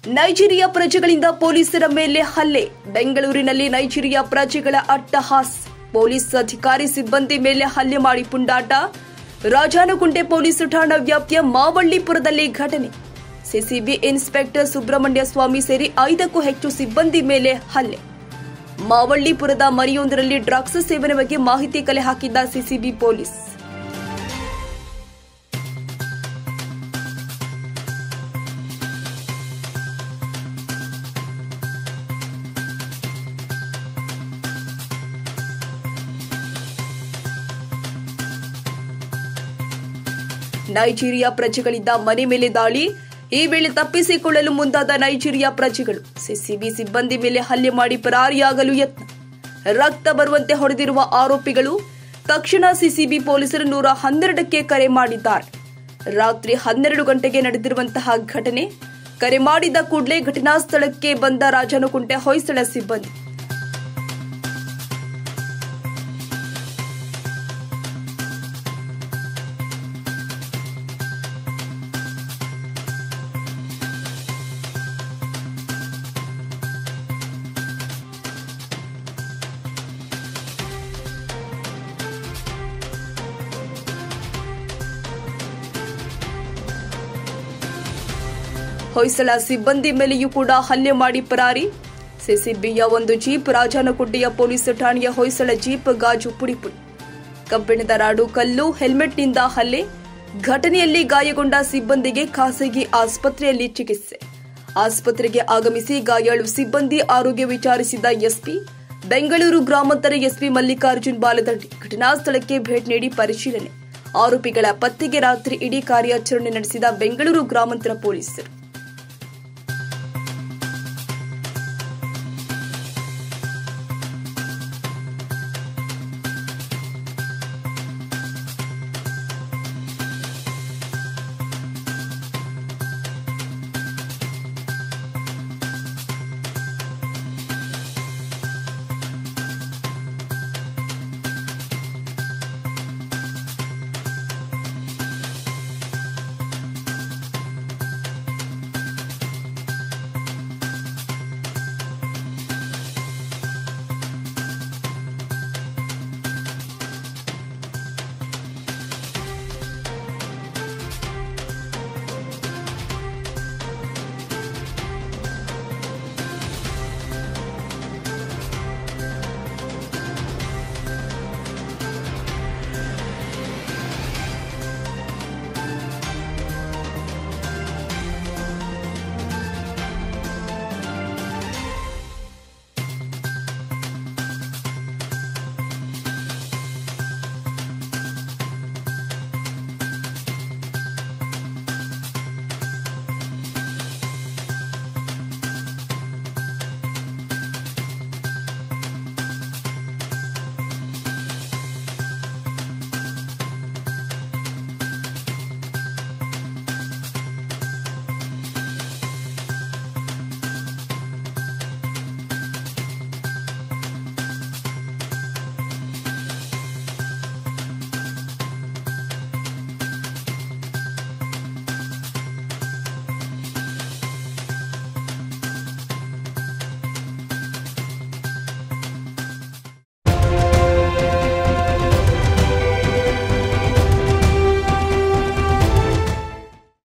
Nigeria ಪ್ರಜೆಗಳಿಂದ ಪೊಲೀಸರ ಮೇಲೆ ಹಲ್ಲೆ ಬೆಂಗಳೂರಿನಲ್ಲಿ ನೈಜೀರಿಯಾ ಪ್ರಜೆಗಳ ಅಟ್ಟಹಾಸ್ ಪೊಲೀಸ್ ಅಧಿಕಾರಿ ಸಿಬ್ಬಂದಿ ಮೇಲೆ ಹಲ್ಲೆ ಮಾಡಿ ಪುಂಡಾಟ ರಾಜಾನುಗುಂಟೆ ಪೊಲೀಸ್ ಠಾಣಾ ವ್ಯಾಪ್ತಿಯ ಮಾವಳ್ಳಿಪುರದಲ್ಲಿ ಘಟನೆ ಸಿಸಿಬಿ ಇನ್ಸ್ಪೆಕ್ಟರ್ ಸುಬ್ರಹ್ಮಣ್ಯ ಸ್ವಾಮಿ ಸೇರಿ ಐದಕ್ಕೂ ಹೆಚ್ಚು ಸಿಬ್ಬಂದಿ ಮೇಲೆ ಹಲ್ಲೆ ಮಾವಳ್ಳಿಪುರದ ಮನೆಯೊಂದರಲ್ಲಿ ಡ್ರಗ್ಸ್ ಸೇವನೆ ಬಗ್ಗೆ ಮಾಹಿತಿ ಕಲೆ ಹಾಕಿದ್ದ ಸಿಸಿಬಿ ಪೊಲೀಸ್ ನೈಜೀರಿಯಾ ಪ್ರಜೆಗಳಿಂದ ಮನೆ ಮೇಲೆ ದಾಳಿ ಈ ವೇಳೆ ತಪ್ಪಿಸಿಕೊಳ್ಳಲು ಮುಂದಾದ ನೈಜೀರಿಯಾ ಪ್ರಜೆಗಳು ಸಿಸಿಬಿ ಸಿಬ್ಬಂದಿ ಮೇಲೆ ಹಲ್ಲೆ ಮಾಡಿ ಪರಾರಿಯಾಗಲು ಯತ್ನ ರಕ್ತ ಬರುವಂತೆ ಹೊಡೆದಿರುವ ಆರೋಪಿಗಳು ತಕ್ಷಣ ಸಿಸಿಬಿ ಪೊಲೀಸರು ನೂರ ಹನ್ನೆರಡಕ್ಕೆ ಕರೆ ಮಾಡಿದ್ದಾರೆ ರಾತ್ರಿ ಹನ್ನೆರಡು ಗಂಟೆಗೆ ನಡೆದಿರುವಂತಹ ಘಟನೆ ಕರೆ ಮಾಡಿದ ಕೂಡಲೇ ಘಟನಾ ಸ್ಥಳಕ್ಕೆ ಬಂದ ರಾಜನಕುಂಟೆ ಹೊಯ್ಸಳ ಸಿಬ್ಬಂದಿ ಹೊಯ್ಸಳ ಸಿಬ್ಬಂದಿ ಮೇಲೆಯೂ ಕೂಡ ಹಲ್ಲೆ ಮಾಡಿ ಪರಾರಿ ಸಿಸಿಬಿಯ ಒಂದು ಜೀಪ್ ರಾಜನಗುಡ್ಡೆಯ ಪೊಲೀಸ್ ಠಾಣೆಯ ಹೊಯ್ಸಳ ಜೀಪ್ ಗಾಜು ಪುಡಿಪುಡಿ ಕಬ್ಬಿಣದ ರಾಡು ಕಲ್ಲು ಹೆಲ್ಮೆಟ್ನಿಂದ ಹಲ್ಲೆ ಘಟನೆಯಲ್ಲಿ ಗಾಯಗೊಂಡ ಸಿಬ್ಬಂದಿಗೆ ಖಾಸಗಿ ಆಸ್ಪತ್ರೆಯಲ್ಲಿ ಚಿಕಿತ್ಸೆ ಆಸ್ಪತ್ರೆಗೆ ಆಗಮಿಸಿ ಗಾಯಾಳು ಸಿಬ್ಬಂದಿ ಆರೋಗ್ಯ ವಿಚಾರಿಸಿದ ಎಸ್ಪಿ ಬೆಂಗಳೂರು ಗ್ರಾಮಾಂತರ ಎಸ್ಪಿ ಮಲ್ಲಿಕಾರ್ಜುನ್ ಬಾಲದಂಡಿ ಘಟನಾ ಸ್ಥಳಕ್ಕೆ ಭೇಟಿ ನೀಡಿ ಪರಿಶೀಲನೆ ಆರೋಪಿಗಳ ಪತ್ತೆಗೆ ರಾತ್ರಿ ಇಡೀ ಕಾರ್ಯಾಚರಣೆ ನಡೆಸಿದ ಬೆಂಗಳೂರು ಗ್ರಾಮಾಂತರ ಪೊಲೀಸರು